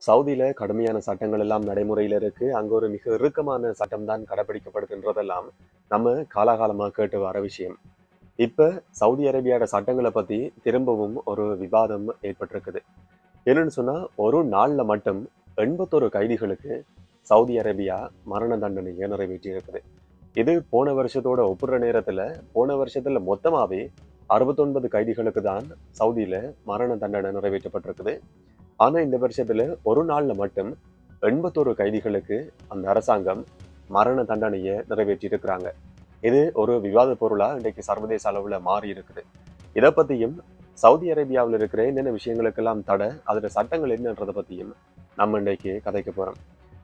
சவுதியில கடுமையான சட்டங்கள் எல்லாம் நடைமுறையில இருக்கு. அங்க ஒரு மிக இறுக்கமான சட்டம் தான் கடைப்பிடிக்கப்படுகின்றதெல்லாம் நம்ம காலாகாலமா கேட்டு வர விஷயம். இப்ப சவுதி அரேபியாவோட சட்டங்கள பத்தி திரும்பவும் ஒரு விவாதம் ஏற்பட்டிருக்குது. என்னன்னு சொன்னா, ஒரு நாள்ல மட்டும் 81 கைதிகளுக்கு சவுதி அரேபியா மரண தண்டனைய நிறைவேற்றியிருக்குது. இது போன வருஷத்தோட ஒப்பிடுற நேரத்துல, போன வருஷத்துல மொத்தமாவே 69 கைதிகளுக்கு தான் சவுதியில மரண தண்டனை நிறைவேற்றப்பட்டிருக்குது. ஆனா இந்த வருஷத்துல ஒரு நாள்ல மட்டும் 81 கைதிகளுக்கு அந்த அரசாங்கம் மரண தண்டனைய நிறைவேற்றியிருக்கிறாங்க. இது ஒரு விவாத பொருளா இன்றைக்கு சர்வதேச அளவுல மாறி இருக்குது. இத பத்தியும் சவுதி அரேபியாவுல இருக்கிற என்னென்ன விஷயங்களுக்கெல்லாம் தடை, அதோட சட்டங்கள் என்னன்றத பத்தியும் நம்ம இன்றைக்கு கதைக்க போறோம்.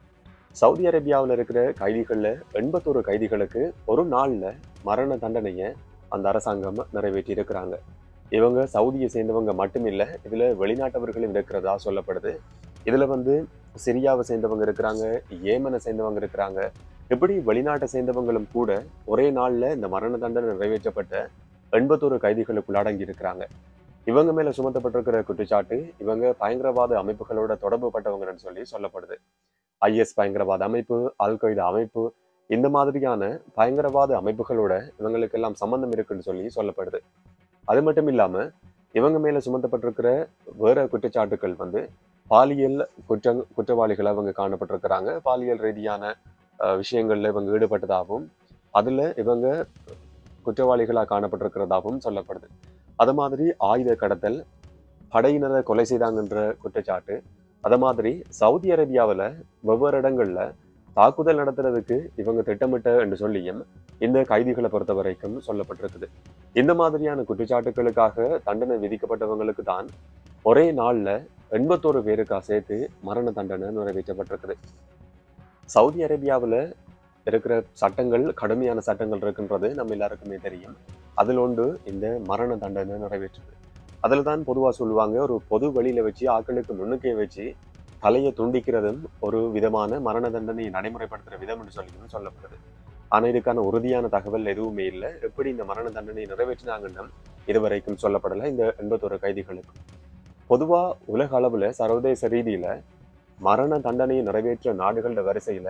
சவுதி அரேபியாவுல இருக்கிற கைதிகள்ல 81 கைதிகளுக்கு ஒரு நாள்ல மரண தண்டனைய அந்த அரசாங்கம் நிறைவேற்றி இருக்கிறாங்க. இவங்க சவுதியை சேர்ந்தவங்க மட்டும் இல்ல, இதுல வெளிநாட்டவர்களும் இருக்கிறதா சொல்லப்படுது. இதுல வந்து சிரியாவை சேர்ந்தவங்க இருக்கிறாங்க, ஏமனை சேர்ந்தவங்க இருக்கிறாங்க. இப்படி வெளிநாட்டை சேர்ந்தவங்களும் கூட ஒரே நாள்ல இந்த மரண தண்டனை நிறைவேற்றப்பட்ட 81 கைதிகளுக்குள் அடங்கி இருக்கிறாங்க. இவங்க மேல சுமத்தப்பட்டிருக்கிற குற்றச்சாட்டு, இவங்க பயங்கரவாத அமைப்புகளோட தொடர்பு பட்டவங்கன்னு சொல்லி சொல்லப்படுது. ஐஎஸ் பயங்கரவாத அமைப்பு, அல் கொய்தா அமைப்பு, இந்த மாதிரியான பயங்கரவாத அமைப்புகளோட இவங்களுக்கெல்லாம் சம்பந்தம் இருக்குன்னு சொல்லி சொல்லப்படுது. அது மட்டும் இல்லாம, இவங்க மேல சுமத்தப்பட்டிருக்கிற வேற குற்றச்சாட்டுக்கள் வந்து பாலியல் குற்றங் குற்றவாளிகளா இவங்க காணப்பட்டிருக்கிறாங்க. பாலியல் ரீதியான அ விஷயங்கள்ல இவங்க ஈடுபட்டதாகவும், அதுல இவங்க குற்றவாளிகளா காணப்பட்டிருக்கிறதாகவும் சொல்லப்படுது. அது மாதிரி ஆயுத கடத்தல், படையினரை கொலை செய்தாங்கன்ற குற்றச்சாட்டு, அத மாதிரி சவுதி அரேபியாவுல வெவ்வேறு இடங்கள்ல தாக்குதல் நடத்துறதுக்கு இவங்க திட்டமிட்ட என்று சொல்லியும் இந்த கைதிகளை பொறுத்தவரைக்கும் சொல்லப்பட்டிருக்குது. இந்த மாதிரியான குற்றச்சாட்டுகளுக்காக தண்டனை விதிக்கப்பட்டவங்களுக்கு தான் ஒரே நாள்ல 81 பேருக்கா சேர்த்து மரண தண்டனை நிறைவேற்றப்பட்டிருக்குது. சவுதி அரேபியாவுல இருக்கிற சட்டங்கள் கடுமையான சட்டங்கள் இருக்குன்றது நம்ம எல்லாருக்குமே தெரியும். அதுல ஒன்று இந்த மரண தண்டனை நிறைவேற்றுது. அதுல தான் பொதுவா சொல்லுவாங்க, ஒரு பொது வழியில வச்சு ஆட்களுக்கு முன்னுக்கே வச்சு தலைய துண்டிக்கிறதும் ஒரு விதமான மரண தண்டனையை நடைமுறைப்படுத்துற விதம்னு சொல்லியும் சொல்லப்படுது. ஆனா இதுக்கான உறுதியான தகவல் எதுவுமே இல்ல. எப்படி இந்த மரண தண்டனையை நிறைவேற்றினாங்கன்னும் இதுவரைக்கும் சொல்லப்படல இந்த 81 கைதிகளுக்கு. பொதுவா உலக அளவுல சர்வதேச ரீதியில மரண தண்டனையை நிறைவேற்ற நாடுகளோட வரிசையில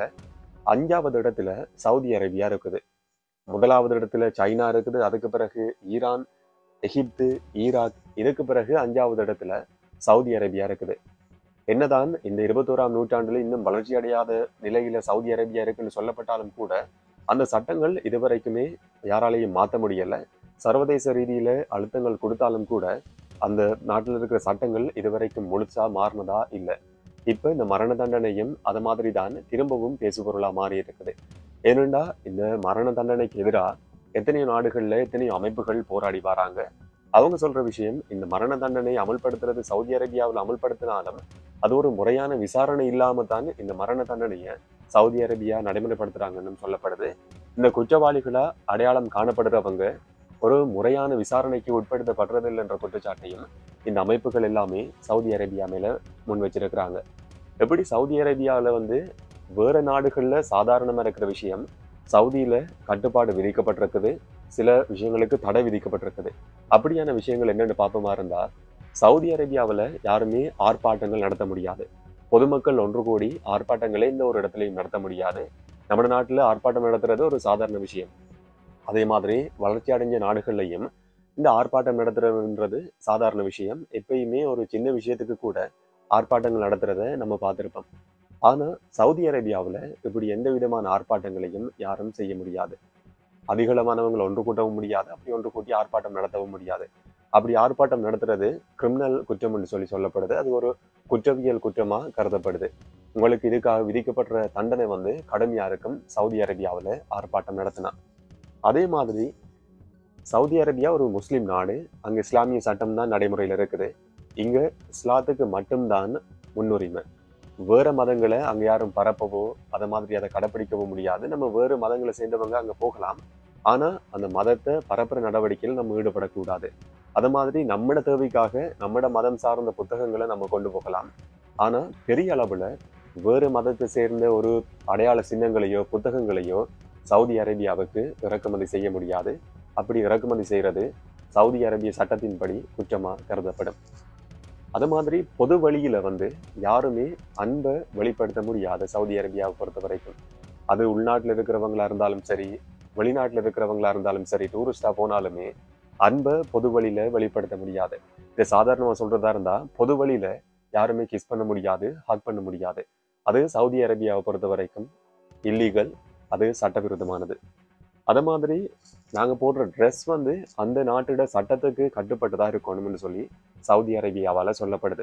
5வது இடத்துல சவுதி அரேபியா இருக்குது. முதலாவது இடத்துல சைனா இருக்குது. அதுக்கு பிறகு ஈரான், எகிப்து, ஈராக். இதுக்கு பிறகு 5வது இடத்துல சவுதி அரேபியா இருக்குது. என்னதான் இந்த 21ஆம் நூற்றாண்டுல இன்னும் வளர்ச்சி அடையாத நிலையில சவுதி அரேபியா இருக்குன்னு சொல்லப்பட்டாலும் கூட, அந்த சட்டங்கள் இதுவரைக்குமே யாராலையும் மாத்த முடியல. சர்வதேச ரீதியில அழுத்தங்கள் கொடுத்தாலும் கூட, அந்த நாட்டுல இருக்கிற சட்டங்கள் இதுவரைக்கும் முழுசா மாறுனதா இல்ல. இப்ப இந்த மரண தண்டனையும் அத மாதிரி தான் திரும்பவும் பேசுபொருளா மாறி இருக்குது. ஏனென்றா இந்த மரண தண்டனைக்கு எதிரா எத்தனையோ நாடுகள்ல எத்தனையோ அமைப்புகள் போராடி வராங்க. அவங்க சொல்ற விஷயம், இந்த மரண தண்டனை அமல்படுத்துறது சவுதி அரேபியாவுல அமல்படுத்தினாலும், அது ஒரு முறையான விசாரணை இல்லாம தான் இந்த மரண தண்டனைய சவுதி அரேபியா நடைமுறைப்படுத்துறாங்கன்னு சொல்லப்படுது. இந்த குற்றவாளிகளா அடையாளம் காணப்படுறவங்க ஒரு முறையான விசாரணைக்கு உட்படுத்தப்படுறதில்லை என்ற குற்றச்சாட்டையும் இந்த அமைப்புகள் எல்லாமே சவுதி அரேபியா மேல முன் வச்சிருக்கிறாங்க. எப்படி சவுதி அரேபியாவுல வந்து வேற நாடுகள்ல சாதாரணமா இருக்கிற விஷயம், சவுதியில கட்டுப்பாடு விதிக்கப்பட்டிருக்குது. சில விஷயங்களுக்கு தடை விதிக்கப்பட்டிருக்குது. அப்படியான விஷயங்கள் என்னன்னு பார்ப்போமா இருந்தா, சவுதி அரேபியாவுல யாருமே ஆர்ப்பாட்டங்கள் நடத்த முடியாது. பொதுமக்கள் ஒன்று கூடி ஆர்ப்பாட்டங்களை எந்த ஒரு இடத்துலயும் நடத்த முடியாது. நம்ம நாட்டுல ஆர்ப்பாட்டம் நடத்துறது ஒரு சாதாரண விஷயம். அதே மாதிரி வளர்ச்சி அடைஞ்ச நாடுகள்லயும் இந்த ஆர்ப்பாட்டம் நடத்துறதுன்றது சாதாரண விஷயம். எப்பயுமே ஒரு சின்ன விஷயத்துக்கு கூட ஆர்ப்பாட்டங்கள் நடத்துறத நம்ம பார்த்திருப்போம். ஆனா சவுதி அரேபியாவுல இப்படி எந்த விதமான ஆர்ப்பாட்டங்களையும் யாரும் செய்ய முடியாது. அதிகளவானவங்கள ஒன்று கூட்டவும் முடியாது. அப்படி ஒன்று கூட்டி ஆர்ப்பாட்டம் நடத்தவும் முடியாது. அப்படி ஆர்ப்பாட்டம் நடத்துறது கிரிமினல் குற்றம்னு சொல்லி சொல்லப்படுது. அது ஒரு குற்றவியல் குற்றமா கருதப்படுது. உங்களுக்கு இதுக்காக விதிக்கப்படுற தண்டனை வந்து கடுமையா இருக்கும். சவுதி அரேபியாவுல ஆர்ப்பாட்டம் நடத்தினா. அதே மாதிரி சவுதி அரேபியா ஒரு முஸ்லிம் நாடு. அங்க இஸ்லாமிய சட்டம் தான் நடைமுறையில இருக்குது. இங்க இஸ்லாத்துக்கு மட்டும் தான் முன்னுரிமை. வேற மதங்கள அங்க யாரும் பரப்பவோ, அத மாதிரி அத கடைப்பிடிக்கவோ முடியாது. நம்ம வேறு மதங்கள சேர்ந்தவங்க அங்க போகலாம். ஆனா அந்த மதத்த பரப்புற நடவடிக்கையில நம்ம ஈடுபடக்கூடாது. அது மாதிரி நம்மட தேவைக்காக நம்மட மதம் சார்ந்த புத்தகங்கள நம்ம கொண்டு போகலாம். ஆனா பெரிய அளவுல வேறு மதத்தை சேர்ந்த ஒரு அடையாள சின்னங்களையோ, புத்தகங்களையோ சவுதி அரேபியாவுக்கு இறக்குமதி செய்ய முடியாது. அப்படி இறக்குமதி செய்யறது சவுதி அரேபிய சட்டத்தின்படி குற்றமா கருதப்படும். அது மாதிரி பொது வழியில வந்து யாருமே அன்பை வெளிப்படுத்த முடியாது சவுதி அரேபியாவை பொறுத்த வரைக்கும் அது உள்நாட்டில் இருக்கிறவங்களா இருந்தாலும் சரி வெளிநாட்டில் இருக்கிறவங்களா இருந்தாலும் சரி டூரிஸ்டா போனாலுமே அன்பை பொது வழியில வெளிப்படுத்த முடியாது இது சாதாரணமா சொல்றதா இருந்தா பொது வழியில யாருமே கிஸ் பண்ண முடியாது ஹக் பண்ண முடியாது அது சவுதி அரேபியாவை பொறுத்த வரைக்கும் இல்லீகல் அது சட்டவிரோதமானது அது மாதிரி நாங்க போடுற ட்ரெஸ் வந்து அந்த நாட்டோட சட்டத்துக்கு கட்டுப்பட்டதா இருக்கணும்னு சொல்லி சவுதி அரேபியாவால சொல்லப்படுது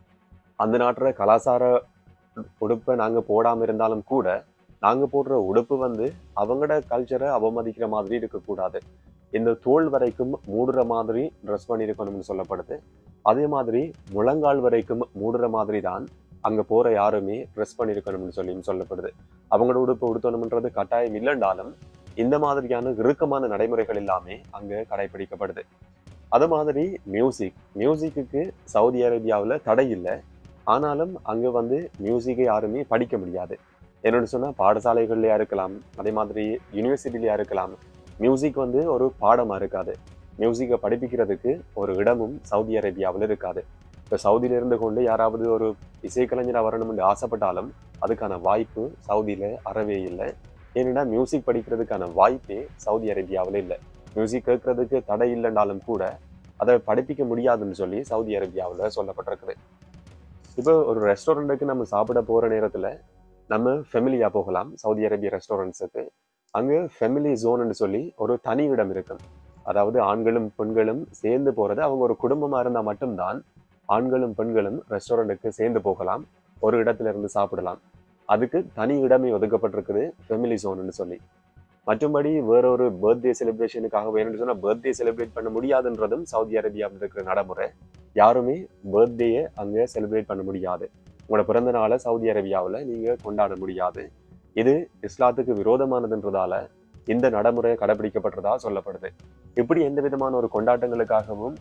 அந்த நாட்டோட கலாச்சார உடுப்பை நாங்க போடாம இருந்தாலும் கூட நாங்க போடுற உடுப்பு வந்து அவங்களோட கல்ச்சரை அவமதிக்கிற மாதிரி இருக்கக்கூடாது இந்த தோல் வரைக்கும் மூடுற மாதிரி ட்ரெஸ் பண்ணியிருக்கணும்னு சொல்லப்படுது அதே மாதிரி முழங்கால் வரைக்கும் மூடுற மாதிரி தான் அங்க போற யாருமே ட்ரெஸ் பண்ணியிருக்கணும்னு சொல்லியும் சொல்லப்படுது அவங்களோட உடுப்பு உடுத்தணும்ன்றது கட்டாயம் இல்லைண்டாலும் இந்த மாதிரியான இறுக்கமான நடைமுறைகள் எல்லாமே அங்க கடைபிடிக்கப்படுது அது மாதிரி மியூசிக் மியூசிக்கு சவுதி அரேபியாவில் தடை இல்லை ஆனாலும் அங்க வந்து மியூசிக்கை யாருமே படிக்க முடியாது என்னன்னு சொன்னா பாடசாலைகள்லயா இருக்கலாம் அதே மாதிரி யூனிவர்சிட்டிலயா இருக்கலாம் மியூசிக் வந்து ஒரு பாடமா இருக்காது மியூசிக்கை படிப்பிக்கிறதுக்கு ஒரு இடமும் சவுதி அரேபியாவில் இருக்காது இப்போ சவுதியில இருந்து கொண்டு யாராவது ஒரு இசைக்கலைஞராக வரணும்னு ஆசைப்பட்டாலும் அதுக்கான வாய்ப்பு சவுதியில அறவே இல்லை ஏன்னா மியூசிக் படிக்கிறதுக்கான வாய்ப்பே சவுதி அரேபியாவில் இல்லை மியூசிக் கேட்கறதுக்கு தடை இல்லைனாலும் கூட அதை படிப்பிக்க முடியாதுன்னு சொல்லி சவுதி அரேபியாவில் சொல்லப்பட்டிருக்குது இப்போ ஒரு ரெஸ்டாரண்ட்டுக்கு நம்ம சாப்பிட போற நேரத்துல நம்ம ஃபெமிலியா போகலாம் சவுதி அரேபிய ரெஸ்டாரண்ட்ஸுக்கு அங்க ஃபெமிலி ஜோன்னு சொல்லி ஒரு தனி இடம் இருக்கும் அதாவது ஆண்களும் பெண்களும் சேர்ந்து போறது அவங்க ஒரு குடும்பமா இருந்தா மட்டும்தான் ஆண்களும் பெண்களும் ரெஸ்டாரண்ட்டுக்கு சேர்ந்து போகலாம் ஒரு இடத்துல இருந்து சாப்பிடலாம் அதுக்கு தனி இடமே ஒதுக்கப்பட்டிருக்குது ஃபெமிலி ஜோன்னு சொல்லி மற்றும்படி வேற ஒரு பர்த்டே செலிப்ரேஷனுக்காக வேணும்னு சொன்னா பர்த்டே செலிப்ரேட் பண்ண முடியாதுன்றதும் சவுதி அரேபியாவில் இருக்கிற நடைமுறை யாருமே பர்த்டேயை அங்க செலிப்ரேட் பண்ண முடியாது உங்களோட பிறந்த நாளை சவுதி அரேபியாவில் நீங்க கொண்டாட முடியாது இது இஸ்லாத்துக்கு விரோதமானதுன்றதால இந்த நடைமுறை கடைபிடிக்கப்பட்டதா சொல்லப்படுது இப்படி எந்த விதமான ஒரு கொண்டாட்டங்களுக்காகவும்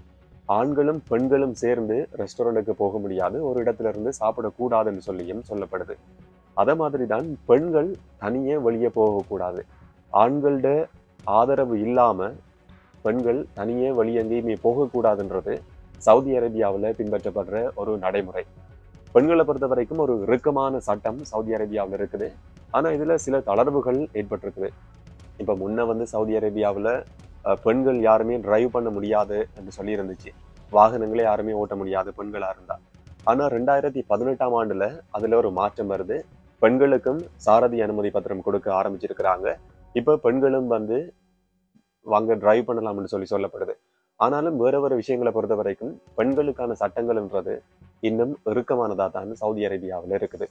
ஆண்களும் பெண்களும் சேர்ந்து ரெஸ்டாரண்ட்டுக்கு போக முடியாது ஒரு இடத்துல இருந்து சாப்பிடக்கூடாதுன்னு சொல்லியும் சொல்லப்படுது அதே மாதிரி தான் பெண்கள் தனியே வெளியே போகக்கூடாது ஆண்களோட ஆதரவு இல்லாம பெண்கள் தனியே வெளியே எங்கேயுமே போகக்கூடாதுன்றது சவுதி அரேபியாவில் பின்பற்றப்படுற ஒரு நடைமுறை பெண்களை பொறுத்த வரைக்கும் ஒரு இறுக்கமான சட்டம் சவுதி அரேபியாவில் இருக்குது ஆனா இதுல சில தளர்வுகள் ஏற்பட்டிருக்குது இப்ப முன்ன வந்து சவுதி அரேபியாவில் பெண்கள் யாருமே டிரைவ் பண்ண முடியாது என்று சொல்லி இருந்துச்சு வாகனங்களே யாருமே ஓட்ட முடியாது பெண்களா இருந்தா ஆனா ரெண்டாயிரத்தி பதினெட்டாம் ஆண்டுல அதுல ஒரு மாற்றம் வருது பெண்களுக்கும் சாரதி அனுமதி பத்திரம் கொடுக்க ஆரம்பிச்சிருக்கிறாங்க இப்ப பெண்களும் வந்து வாங்க டிரைவ் பண்ணலாம்னு சொல்லி சொல்லப்படுது ஆனாலும் வேற வேற விஷயங்களை பொறுத்த வரைக்கும் பெண்களுக்கான சட்டங்கள்ன்றது இன்னும் இறுக்கமானதா தான் சவுதி அரேபியாவில் இருக்குது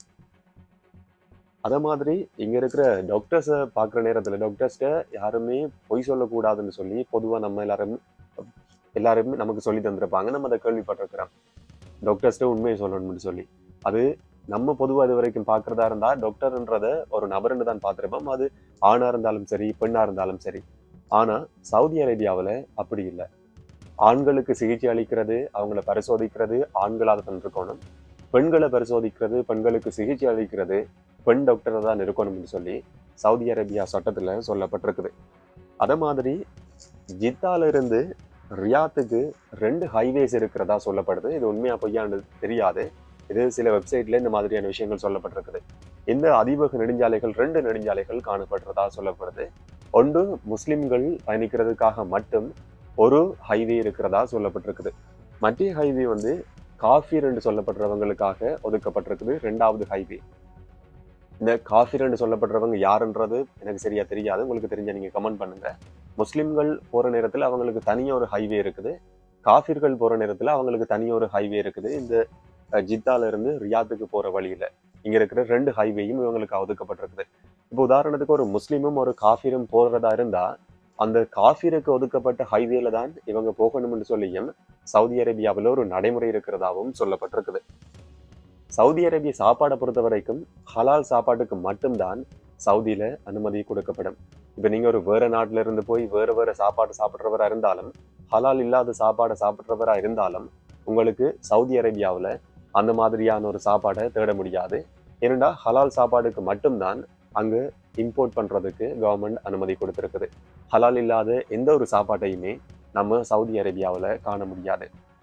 அதே மாதிரி இங்க இருக்கிற டாக்டர்ஸை பார்க்குற நேரத்துல டாக்டர்ஸ்ட யாருமே பொய் சொல்லக்கூடாதுன்னு சொல்லி பொதுவா நம்ம எல்லாரும் எல்லாருமே நமக்கு சொல்லி தந்திருப்பாங்க நம்ம அதை கேள்விப்பட்டிருக்கிறோம் டாக்டர்ஸ்ட உண்மையை சொல்லணும்னு சொல்லி அது நம்ம பொதுவாக இது வரைக்கும் பார்க்கறதா இருந்தா டாக்டர்ன்றத ஒரு நபர்னு தான் பார்த்திருப்போம் அது ஆணா இருந்தாலும் சரி பெண்ணா இருந்தாலும் சரி ஆனா சவுதி அரேபியாவில் அப்படி இல்லை ஆண்களுக்கு சிகிச்சை அளிக்கிறது அவங்கள பரிசோதிக்கிறது ஆண்களாக தான் இருக்கணும் பெண்களை பரிசோதிக்கிறது பெண்களுக்கு சிகிச்சை அளிக்கிறது பெண் டாக்டரை தான் இருக்கணும்னு சொல்லி சவுதி அரேபியா சட்டத்துல சொல்லப்பட்டிருக்குது அதே மாதிரி ஜித்தால இருந்து ரியாத்துக்கு ரெண்டு ஹைவேஸ் இருக்கிறதா சொல்லப்படுது இது உண்மையா பொய்யான்னு தெரியாது இது சில வெப்சைட்ல இந்த மாதிரியான விஷயங்கள் சொல்லப்பட்டிருக்குது இந்த அதிவேக நெடுஞ்சாலைகள் ரெண்டு நெடுஞ்சாலைகள் காணப்படுறதா சொல்லப்படுது ஒன்று முஸ்லிம்கள் பயணிக்கிறதுக்காக மட்டும் ஒரு ஹைவே இருக்கிறதா சொல்லப்பட்டிருக்குது மற்ற ஹைவே வந்து காஃபீர் என்று சொல்லப்படுறவங்களுக்காக ஒதுக்கப்பட்டிருக்குது ரெண்டாவது ஹைவே இந்த காஃபீர் என்று சொல்லப்படுறவங்க யாருன்றது எனக்கு சரியா தெரியாது உங்களுக்கு தெரிஞ்ச நீங்க கமெண்ட் பண்ணுங்க முஸ்லிம்கள் போற நேரத்துல அவங்களுக்கு தனியா ஒரு ஹைவே இருக்குது காஃபிர்கள் போற நேரத்துல அவங்களுக்கு தனியா ஒரு ஹைவே இருக்குது இந்த அஹ், ஜித்தால இருந்து ரியாத்துக்கு போற வழியில இங்க இருக்கிற ரெண்டு ஹைவேயும் இவங்களுக்கு ஒதுக்கப்பட்டிருக்குது இப்போ உதாரணத்துக்கு ஒரு முஸ்லீமும் ஒரு காஃபிரும் போறதா இருந்தா அந்த காஃபிருக்கு ஒதுக்கப்பட்ட ஹைவேல தான் இவங்க போகணும்னு சொல்லியும் சவுதி அரேபியாவில் ஒரு நடைமுறை இருக்கிறதாவும் சொல்லப்பட்டிருக்குது சவுதி அரேபிய சாப்பாடை பொறுத்த வரைக்கும் ஹலால் சாப்பாட்டுக்கு மட்டும்தான் சவுதியில அனுமதி கொடுக்கப்படும் இப்ப நீங்க ஒரு வேற நாட்டுல இருந்து போய் வேற வேற சாப்பாடு சாப்பிட்றவரா இருந்தாலும் ஹலால் இல்லாத சாப்பாடை சாப்பிட்றவரா இருந்தாலும் உங்களுக்கு சவுதி அரேபியாவுல அந்த மாதிரியான ஒரு சாப்பாடை தேட முடியாது ஏனெண்டா ஹலால் சாப்பாடுக்கு மட்டும்தான் அங்க இம்போர்ட் பண்றதுக்கு கவர்மெண்ட் அனுமதி கொடுத்திருக்குது ஹலால் இல்லாத எந்த ஒரு சாப்பாட்டையுமே நம்ம சவுதி அரேபியாவுல காண முடியாது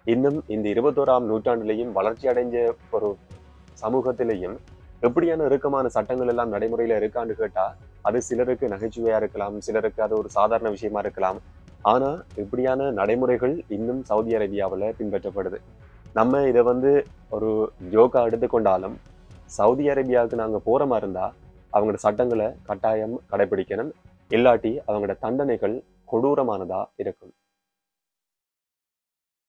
இன்னும் இந்த இருபத்தோராம் நூற்றாண்டிலையும் வளர்ச்சி அடைஞ்ச ஒரு சமூகத்திலையும் எப்படியான இறுக்கமான சட்டங்கள் எல்லாம் நடைமுறையில இருக்கான்னு கேட்டா அது சிலருக்கு நகைச்சுவையா இருக்கலாம் சிலருக்கு அது ஒரு சாதாரண விஷயமா இருக்கலாம் ஆனா இப்படியான நடைமுறைகள் இன்னும் சவுதி அரேபியாவில் பின்பற்றப்படுது நம்ம இதை வந்து ஒரு ஜோக்கா எடுத்துக்கொண்டாலும் சவுதி அரேபியாவுக்கு நாங்க போற மாதிரி இருந்தா அவங்களோட சட்டங்களை கட்டாயம் கடைபிடிக்கணும் இல்லாட்டி அவங்களோட தண்டனைகள் கொடூரமானதா இருக்கும்